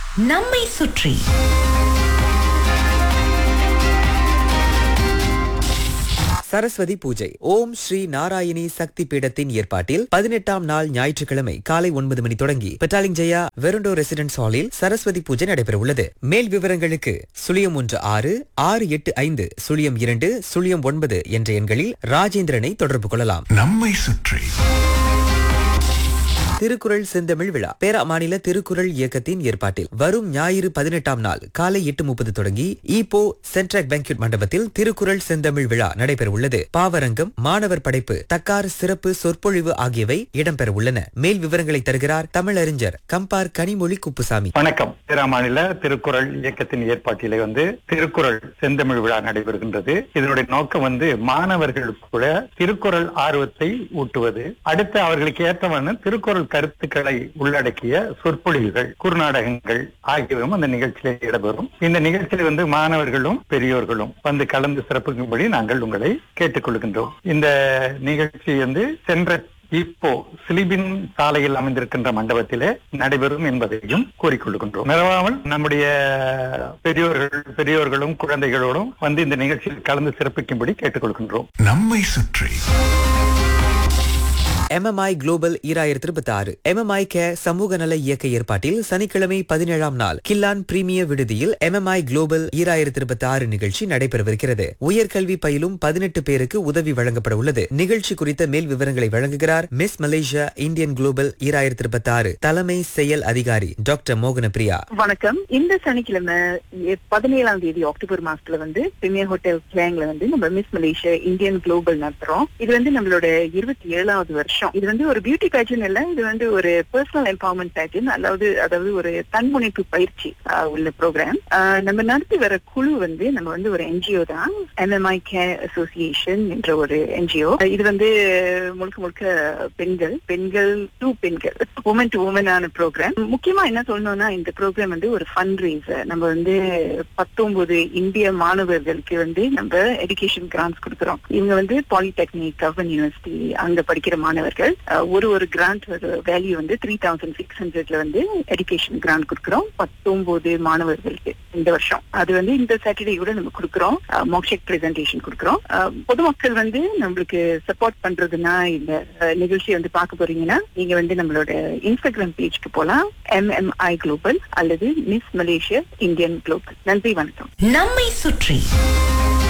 நம்மை சுற்றி சரஸ்வதி பூஜை ஓம் ஸ்ரீ நாராயணி சக்தி பீடத்தின் ஏற்பாட்டில் பதினெட்டாம் நாள் ஞாயிற்றுக்கிழமை காலை ஒன்பது மணி தொடங்கி பெட்டாலிங் ஜெயா வெரண்டோ ரெசிடென்ஸ் ஹாலில் சரஸ்வதி பூஜை நடைபெற உள்ளது மேல் விவரங்களுக்கு சுழியம் ஒன்று ஆறு ஆறு எட்டு ஐந்து சுழியம் இரண்டு சுழியம் ஒன்பது என்ற எண்களில் ராஜேந்திரனை தொடர்பு கொள்ளலாம் நம்மை சுற்றி திருக்குறள் செந்தமிழ் விழா பேரா மாநில திருக்குறள் இயக்கத்தின் ஏற்பாட்டில் வரும் ஞாயிறு பதினெட்டாம் நாள் காலை எட்டு முப்பது தொடங்கி ஈப்போ சென்ட்ராக் பேங்க்யூட் மண்டபத்தில் திருக்குறள் செந்தமிழ் விழா நடைபெற உள்ளது பாவரங்கம் மாணவர் படைப்பு தக்கார் சிறப்பு சொற்பொழிவு ஆகியவை இடம்பெற உள்ளன மேல் விவரங்களை தருகிறார் தமிழறிஞர் கம்பார் கனிமொழி குப்புசாமி வணக்கம் திரா மாநில திருக்குறள் இயக்கத்தின் ஏற்பாட்டிலே வந்து திருக்குறள் செந்தமிழ் விழா நடைபெறுகின்றது இதனுடைய நோக்கம் வந்து மாணவர்களுக்குள்ள திருக்குறள் ஆர்வத்தை ஊட்டுவது அடுத்து அவர்களுக்கு ஏற்றவண்ண திருக்குறள் கருத்துக்களை உள்ளடக்கிய சொற்பொழிவுகள் குறுநாடகங்கள் ஆகியவையும் அந்த நிகழ்ச்சியிலே இடம்பெறும் இந்த நிகழ்ச்சியில் வந்து மாணவர்களும் பெரியோர்களும் வந்து கலந்து சிறப்பிக்கும்படி நாங்கள் உங்களை கேட்டுக்கொள்கின்றோம் இந்த நிகழ்ச்சி வந்து சென்ற இப்போ சிலிபின் சாலையில் அமைந்திருக்கின்ற மண்டபத்திலே நடைபெறும் என்பதையும் கூறிக்கொள்கின்றோம் நிறவாமல் நம்முடைய பெரியோர்கள் பெரியோர்களும் குழந்தைகளோடும் வந்து இந்த நிகழ்ச்சியில் கலந்து சிறப்பிக்கும்படி கேட்டுக்கொள்கின்றோம் நம்மை சுற்றி எம்எம்ஐ குளோபல் ஈராயிரத்தி இருபத்தி ஆறு எம்எம்ஐ கே சமூக நல இயக்க ஏற்பாட்டில் சனிக்கிழமை பதினேழாம் நாள் கில்லான் பிரீமியர் விடுதியில் எம்எம்ஐ குளோபல் ஈராயிரத்தி இருபத்தி ஆறு நிகழ்ச்சி நடைபெறவிருக்கிறது உயர்கல்வி பயிலும் பதினெட்டு பேருக்கு உதவி வழங்கப்பட உள்ளது நிகழ்ச்சி குறித்த மேல் விவரங்களை வழங்குகிறார் மிஸ் மலேசியா இந்தியன் குளோபல் ஈராயிரத்தி இருபத்தி ஆறு தலைமை செயல் அதிகாரி டாக்டர் மோகன பிரியா வணக்கம் இந்த சனிக்கிழமை எ- பதினேழாம் தேதி அக்டோபர் மாசத்துல வந்து பிரிமியர் ஹோட்டல் கிளாங்ல வந்து நம்ம மிஸ் மலேசியா இந்தியன் குளோபல் நடத்துறோம் இது வந்து நம்மளோட இருபத்தி ஏழாவது வருஷம் இது வந்து ஒரு பியூட்டி பேஜன் இல்ல இது வந்து ஒரு பர்சனல் எம்பவர்மெண்ட் பேஜன் அதாவது அதாவது ஒரு தன்முனைப்பு பயிற்சி ஆஹ், உள்ள ப்ரோக்ராம் நம்ம நடத்தி வர குழு வந்து நம்ம வந்து ஒரு என்ஜிஓ தான் எம்எம்ஐ கேர் அசோசியேஷன் என்ற ஒரு என்ஜிஓ இது வந்து முழுக்க முழுக்க பெண்கள் பெண்கள் டு பெண்கள் உமன் டு உமனான ப்ரோக்ராம் முக்கியமா என்ன சொல்லணும்னா இந்த ப்ரோக்ராம் வந்து ஒரு ஃபண்ட் ரேசர் நம்ம வந்து பத்தொன்பது இந்திய மாணவர்களுக்கு வந்து நம்ம எஜுகேஷன் கிராண்ட்ஸ் கொடுக்குறோம் இவங்க வந்து பாலிடெக்னிக் கவர்மெண்ட் யூனிவர்சிட்டி அங்க படிக்கிற மாணவர்கள் அஹ், ஒரு ஒரு கிராண்ட் வேல்யூ வந்து த்ரீ தௌசண்ட் சிக்ஸ் ஹண்ட்ரட்ல வந்து எஜுகேஷன் கிராண்ட் கொடுக்குறோம் பத்தொன்பது மாணவர்களுக்கு இந்த வருஷம் அது வந்து இந்த சாட்டர்டே கூட நம்ம கொடுக்குறோம் மோக்ஷெக் பிரசன்டேஷன் கொடுக்குறோம் அஹ், பொதுமக்கள் வந்து நம்மளுக்கு சப்போர்ட் பண்றதுன்னா இந்த அஹ், நிகழ்ச்சியை வந்து பார்க்க போறீங்கன்னா நீங்க வந்து நம்மளோட இன்ஸ்டாகிராம் பேஜ்க்கு போலாம் எம்எம்ஐ குளோபல் அல்லது மிஸ் மலேசியா இந்தியன் குளோபல் நன்றி வணக்கம் நம்மை சுற்றி